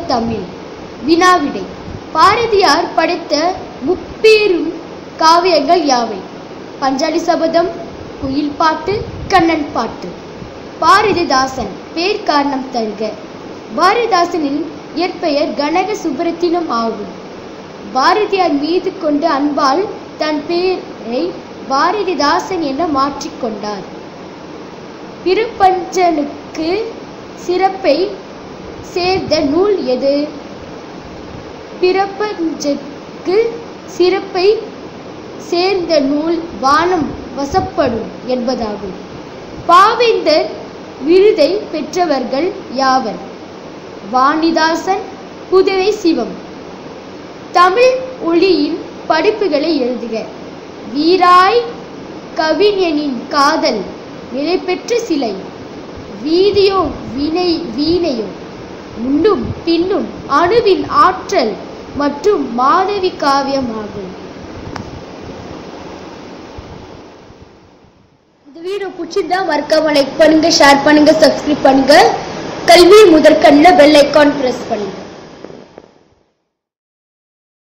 தமிழ் வினாவிடை பாரதியார் படைத்த முப்பெரும் காவியங்கள் யாவை பஞ்சாலி சபதம் குயில் பாட்டு கண்ணன் பாட்டு பாரதிதாசன் பேர் காரணம் தருக பாரதிதாசனின் இயற்பெயர் கனக சுப்பரத்தினம் ஆகும் பாரதியார் மீது கொண்ட அன்பால் தன் பெயரை பாரதிதாசன் என மாற்றிக்கொண்டார் பிரபஞ்சனுக்கு சிறப்பை சேர்ந்த நூல் எது பிரபஞ்சக்கு சிறப்பை சேர்ந்த நூல் வானம் வசப்படும் என்பதாகும் பாவேந்தர் விருதை பெற்றவர்கள் யாவர் வாணிதாசன் புதுவை சிவம் தமிழ் ஒளியின் படிப்புகளை எழுதுக வீராய் கவிஞனின் காதல் நிலை பெற்ற சிலை வீதியோ வினை வீணையோ முன்னும் பின்னும் அணுவின் ஆற்றல் மற்றும் மாதவி காவியமாகும் இந்த வீடியோ பிடிச்சிருந்தா மறக்காம லைக் பண்ணுங்க ஷேர் பண்ணுங்க சப்ஸ்கிரைப் பண்ணுங்க கல்வி முதற்கண்ணில் பெல் ஐக்கான் பிரஸ் பண்ணுங்க